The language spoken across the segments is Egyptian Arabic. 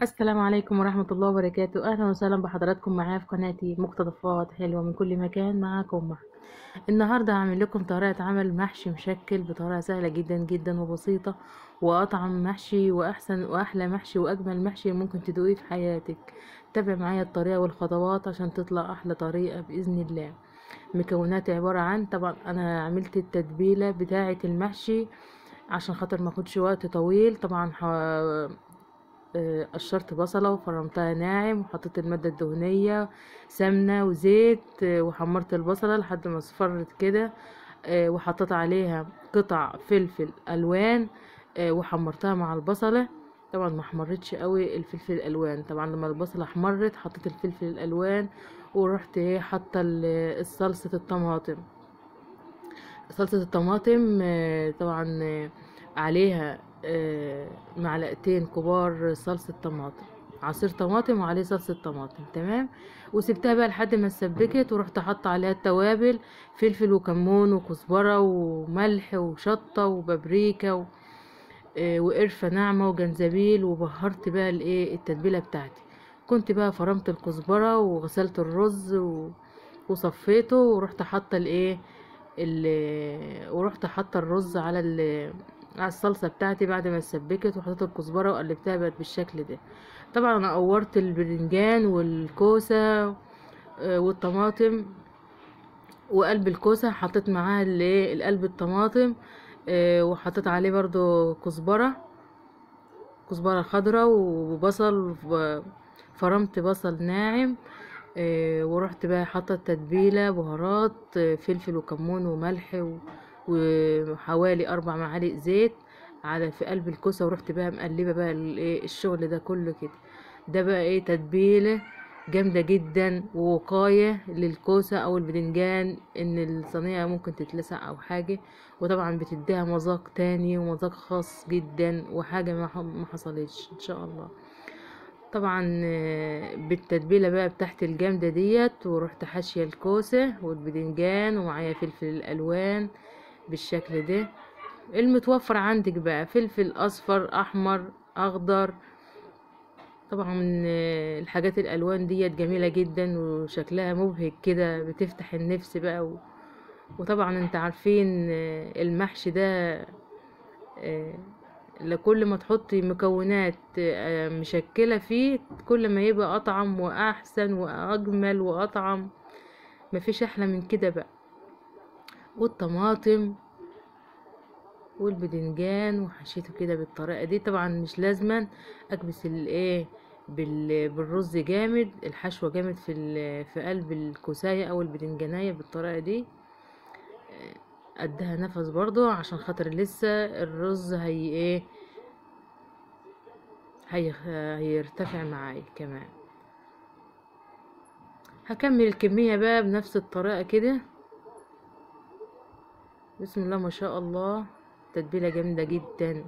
السلام عليكم ورحمة الله وبركاته أهلا وسهلا بحضراتكم معايا في قناتي مقتطفات حلوة من كل مكان معاكم مح النهاردة هعمل لكم طريقة عمل محشي مشكل بطريقة سهلة جدا جدا وبسيطة وأطعم محشي وأحسن وأحلى محشي وأجمل محشي ممكن تدوقيه في حياتك تابع معايا الطريقة والخطوات عشان تطلع أحلى طريقة بإذن الله مكوناتي عبارة عن طبعا أنا عملت التتبيلة بتاعة المحشي عشان خاطر ماخدش وقت طويل طبعا ح... آه، قشرت بصلة وفرمتها ناعم وحطيت المادة الدهنية سمنة وزيت آه، وحمرت البصلة لحد ما اصفرت كده آه، وحطيت عليها قطع فلفل ألوان آه، وحمرتها مع البصلة طبعا ما احمرتش قوي الفلفل الالوان طبعا لما البصله احمرت حطيت الفلفل الالوان ورحت ايه حاطه ال- صلصه الطماطم صلصة الطماطم آه، طبعا آه، عليها آه، معلقتين كبار صلصة طماطم عصير طماطم وعليه صلصة طماطم تمام وسبتها بقى لحد ما اتسبكت ورحت حاطة عليها التوابل فلفل وكمون وكزبرة وملح وشطة وبابريكا و... آه، وقرفة ناعمة وجنزبيل وبهرت بقى الايه التتبيلة بتاعتي كنت بقى فرمت الكزبرة وغسلت الرز و... وصفيته ورحت حاطة الايه ال... ورحت حاطة الرز على ال... على الصلصة بتاعتي بعد ما اتسبكت وحطيت الكزبرة وقلبتها بقت بالشكل ده طبعا انا قورت البرنجان والكوسة آه، والطماطم وقلب الكوسة حطيت معاها الايه القلب الطماطم آه، وحطيت عليه برضو كزبرة كزبرة خضراء وبصل و- فرمت بصل ناعم آه، ورحت بقى حاطة تتبيلة بهارات آه، فلفل وكمون وملح و- وحوالي أربع معالق زيت على في قلب الكوسة ورحت بقى مقلبة بقى ال- إيه الشغل ده كله كده ده بقى ايه تتبيلة جامدة جدا ووقاية للكوسة او البدنجان ان الصينية ممكن تتلسع او حاجة وطبعا بتديها مذاق تاني ومذاق خاص جدا وحاجة ما ح- ما حصلتش ان شاء الله طبعا آه، بالتتبيلة بقى بتاعت الجامدة ديت ورحت حاشية الكوسة والبدنجان ومعايا فلفل الألوان بالشكل ده المتوفر عندك بقى فلفل أصفر أحمر أخضر طبعا آه، الحاجات الألوان ديت جميلة جدا وشكلها مبهج كده بتفتح النفس بقى و... وطبعا انت عارفين آه، المحشي ده آه، لكل ما تحطي مكونات آه، مشكلة فيه كل ما يبقى أطعم وأحسن وأجمل وأطعم مفيش أحلى من كده بقى والطماطم والبدنجان وحشيته كده بالطريقة دي طبعا مش لازما أكبس الايه بال- بالرز جامد الحشوة جامد في ال- في قلب الكوساية أو البدنجانية بالطريقة دي اديها نفس برضو عشان خاطر لسه الرز هي ايه هي هيرتفع معايا كمان هكمل الكمية بقى بنفس الطريقة كده بسم الله ما شاء الله تتبيلة جامدة جدا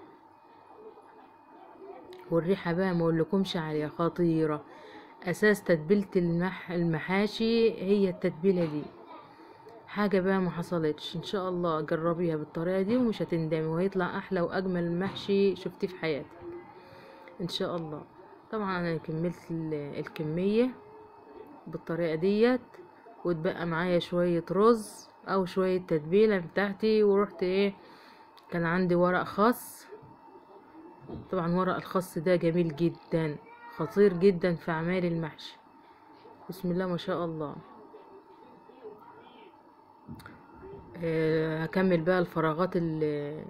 والريحة بقى ما اقولكمش عليها خطيرة اساس تتبيلة المح المحاشي هي التتبيلة دي حاجة بقى ما حصلتش ان شاء الله جربيها بالطريقة دي ومش هتندمي وهيطلع احلى واجمل محشي شفتيه في حياتك ان شاء الله طبعا انا كملت ال- الكمية بالطريقة ديت واتبقى معايا شوية رز او شوية تتبيلة بتاعتي ورحت ايه كان عندي ورق خاص طبعا ورق الخاص ده جميل جدا خطير جدا في اعمال المحشي بسم الله ما شاء الله آه، هكمل بقى الفراغات ال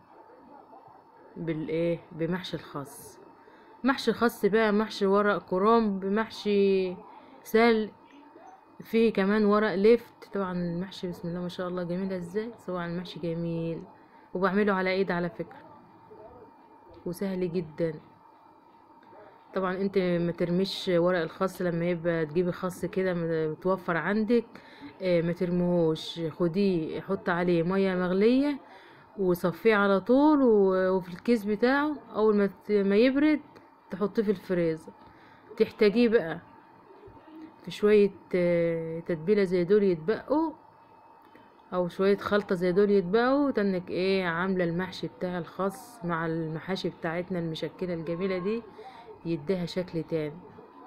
بالايه بمحشي الخاص محشي خاص بقى محشي ورق كرنب محشي سل فيه كمان ورق لفت طبعا المحشي بسم الله ما شاء الله جميل ازاي طبعا المحشي جميل وبعمله على ايد على فكرة وسهل جدا طبعا انت ما ترميش ورق الخاص لما يبقى تجيبي خاص كده متوفر عندك آه، ما ترموهوش خديه حط عليه ميه مغليه وصفيه على طول و- وفي الكيس بتاعه اول ما ت- ما يبرد تحطيه في الفريزر تحتاجيه بقى في شويه آه، تتبيله زي دول يتبقوا او شويه خلطه زي دول يتبقوا تنك ايه عامله المحشي بتاع الخاص مع المحاشي بتاعتنا المشكله الجميله دي يديها شكل تاني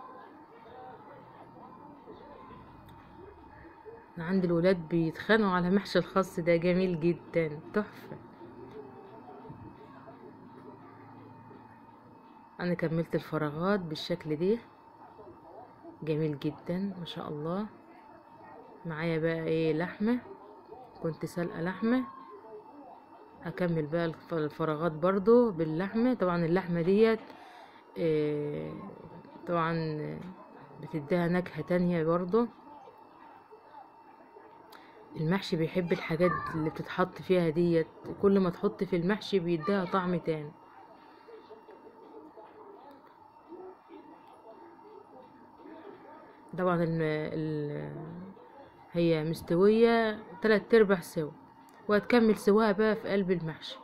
أنا عندي الولاد بيتخانقوا على محشي الخاص ده جميل جدا تحفة انا كملت الفراغات بالشكل دي جميل جدا ما شاء الله معايا بقى ايه لحمة كنت سلقة لحمة هكمل بقى الف- الفراغات برضو باللحمة طبعا اللحمة ديت إيه طبعا بتديها نكهة تانية برضو المحشي بيحب الحاجات اللي بتتحط فيها ديت كل ما تحط في المحشي بيديها طعم تاني طبعا الم... ال... هي مستوية تلات ارباع سوا وهتكمل سواها بقى في قلب المحشي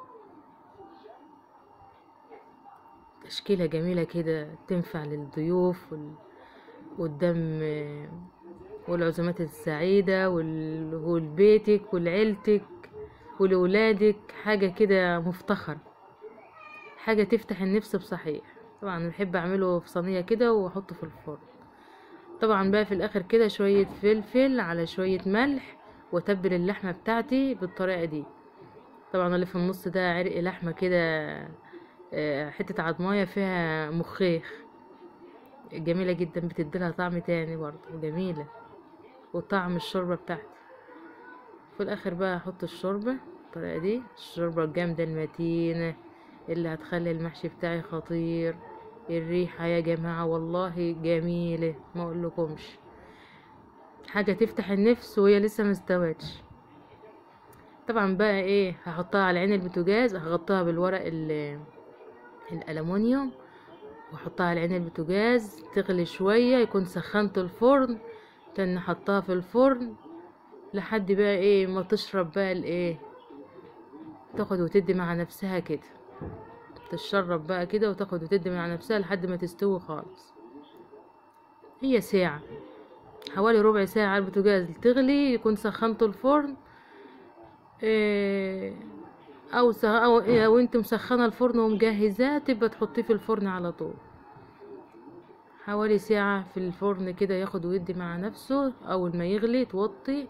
تشكيلة جميلة كده تنفع للضيوف وال... قدام والعزومات السعيدة وال... ولبيتك ولعيلتك ولولادك حاجة كده مفتخر حاجة تفتح النفس بصحيح طبعا بحب اعمله في صينية كده واحطه في الفرن طبعا بقى في الاخر كده شوية فلفل على شوية ملح واتبل اللحمة بتاعتي بالطريقة دي طبعا اللي في النص ده عرق لحمة كده آه، حتة عضماية فيها مخيخ جميلة جدا بتديلها طعم تاني برضه جميلة وطعم الشوربة بتاعتي في الاخر بقى احط الشوربة بالطريقة دي الشوربة الجامدة المتينة اللي هتخلي المحشي بتاعي خطير الريحة يا جماعة والله جميلة ما اقولكمش حاجة تفتح النفس وهي لسه مستوتش طبعا بقى ايه هحطها على عين البوتاجاز هغطيها بالورق ال- الالومنيوم واحطها على عين البوتاجاز تغلي شوية يكون سخنت الفرن تاني احطها في الفرن لحد بقى ايه ما تشرب بقى الايه تاخد وتدي مع نفسها كده تشرب بقى كده وتاخد وتدي مع نفسها لحد ما تستوي خالص هي ساعة حوالي ربع ساعة على البوتاجاز تغلي يكون سخنت الفرن إيه او سخ... او إيه او انت مسخنه الفرن ومجهزاه تبقى تحطيه في الفرن على طول حوالي ساعة في الفرن كده ياخد ويدي مع نفسه اول ما يغلي توطي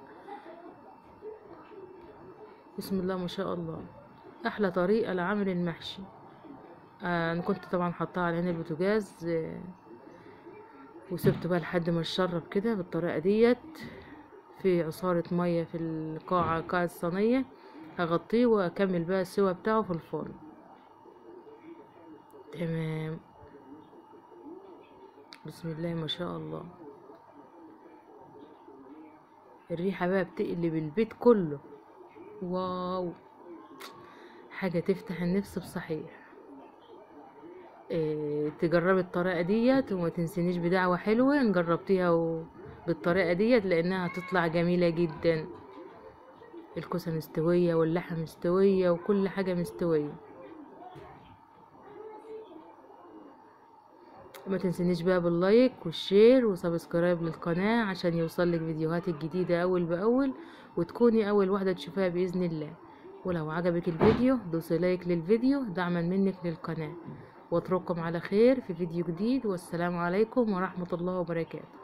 بسم الله ما شاء الله احلى طريقة لعمل المحشي آه انا كنت طبعا حطها على عين البوتاجاز آه وسبته بقى لحد ما اتشرب كده بالطريقة ديت في عصارة مية في القاعة قاع الصينية هغطيه واكمل بقى السوا بتاعه في الفرن تمام بسم الله ما شاء الله الريحة بقى بتقلب البيت كله واو حاجة تفتح النفس بصحيح إيه تجربي الطريقة ديت وما تنسينيش بدعوة حلوة ان جربتيها و... بالطريقة ديت لانها هتطلع جميلة جدا الكوسة مستوية واللحمة مستوية وكل حاجة مستوية ما تنسينيش بقى باللايك والشير وسبسكرايب للقناة عشان يوصلك فيديوهاتي الجديدة اول باول وتكوني اول واحدة تشوفها باذن الله ولو عجبك الفيديو دوسي لايك للفيديو دعما منك للقناة واترككم على خير في فيديو جديد والسلام عليكم ورحمة الله وبركاته